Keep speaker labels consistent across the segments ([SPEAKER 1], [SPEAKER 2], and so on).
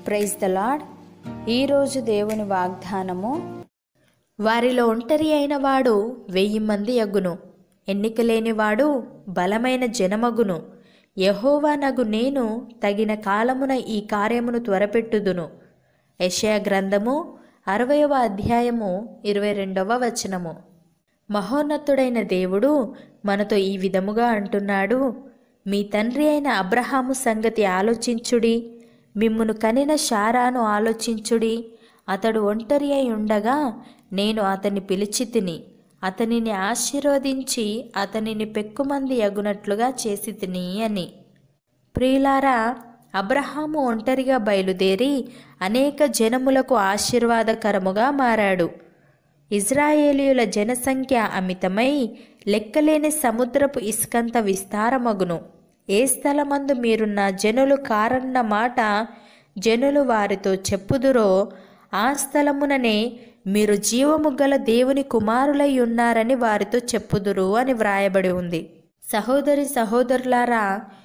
[SPEAKER 1] praise the lord ఈరోజు దేవుని వాగ్దానము వారిలో ఒంటరి అయిన వాడు వెయ్యి మంది అగును ఎన్నిక లేనివాడు బలమైన జనమగును యహోవా నగు నేను తగిన కాలమున ఈ కార్యమును త్వరపెట్టుదును యెషయా గ్రంథము అరవయవ అధ్యాయము ఇరవై రెండవ వచనము మహోన్నతుడైన దేవుడు మనతో ఈ విధముగా అంటున్నాడు మీ తండ్రి అయిన అబ్రహాము సంగతి ఆలోచించుడి మిమ్మును కనిన శారాను ఆలోచించుడి అతడు ఒంటరి అయి ఉండగా నేను అతన్ని పిలిచి తిని అతనిని ఆశీర్వదించి అతనిని పెక్కుమంది అగునట్లుగా చేసి తిని అని ప్రియులారా అబ్రహాము ఒంటరిగా బయలుదేరి అనేక జనములకు ఆశీర్వాదకరముగా మారాడు ఇజ్రాయేలీయుల జనసంఖ్య అమితమై లెక్కలేని సముద్రపు ఇసుకంత విస్తారమగును ఏ స్థలమందు మీరున్న జనులు కారన్న మాట జనులు వారితో చెప్పుదురో ఆ స్థలముననే మీరు జీవము గల దేవుని కుమారులై ఉన్నారని వారితో చెప్పుదురు అని వ్రాయబడి ఉంది సహోదరి సహోదరులారా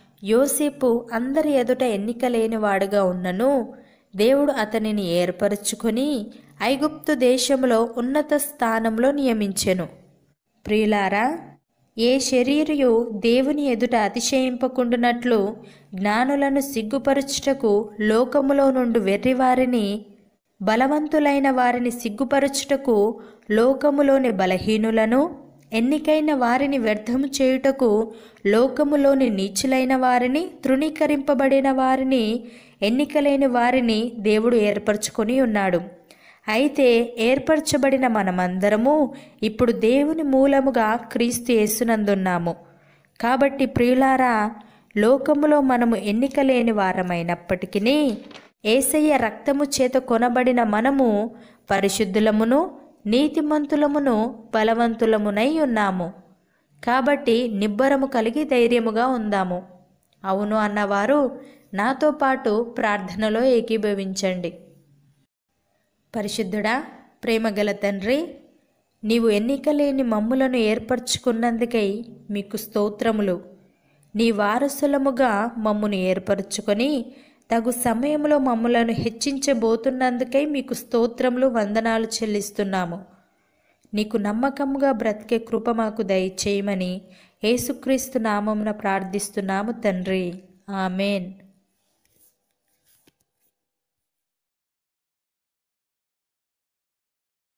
[SPEAKER 1] యోసేపు అందరి ఎదుట ఎన్నిక లేనివాడుగా ఉన్నను దేవుడు అతనిని ఏర్పరచుకొని ఐగుప్తు దేశంలో ఉన్నత స్థానంలో నియమించెను ప్రియులారా ఏ శరీరయు దేవుని ఎదుట అతిశయింపకుండునట్లు జ్ఞానులను సిగ్గుపరచుటకు లోకములో నుండి వెర్రివారిని బలవంతులైన వారిని సిగ్గుపరచుటకు లోకములోని బలహీనులను ఎన్నికైన వారిని వ్యర్థము చేయుటకు లోకములోని నీచులైన వారిని తృణీకరింపబడిన వారిని ఎన్నికలేని వారిని దేవుడు ఏర్పరచుకొని ఉన్నాడు అయితే ఏర్పరచబడిన మనమందరము ఇప్పుడు దేవుని మూలముగా క్రీస్తు యేసునందున్నాము కాబట్టి ప్రియులారా లోకములో మనము ఎన్నికలేని వారమైనప్పటికీ ఏసయ్య రక్తము చేత కొనబడిన మనము పరిశుద్ధులమును నీతిమంతులమును బలవంతులమునై ఉన్నాము కాబట్టి నిబ్బరము కలిగి ధైర్యముగా ఉందాము అవును అన్నవారు నాతో పాటు ప్రార్థనలో ఏకీభవించండి పరిశుద్ధుడా ప్రేమగల తండ్రి నీవు ఎన్నికలేని మమ్ములను ఏర్పరచుకున్నందుకై మీకు స్తోత్రములు నీ వారసులముగా మమ్మును ఏర్పరచుకొని తగు సమయంలో మమ్ములను హెచ్చించబోతున్నందుకై మీకు స్తోత్రములు వందనాలు చెల్లిస్తున్నాము నీకు నమ్మకముగా బ్రతికే కృప మాకు దయచేయమని యేసుక్రీస్తు నామమున ప్రార్థిస్తున్నాము తండ్రి ఆమెన్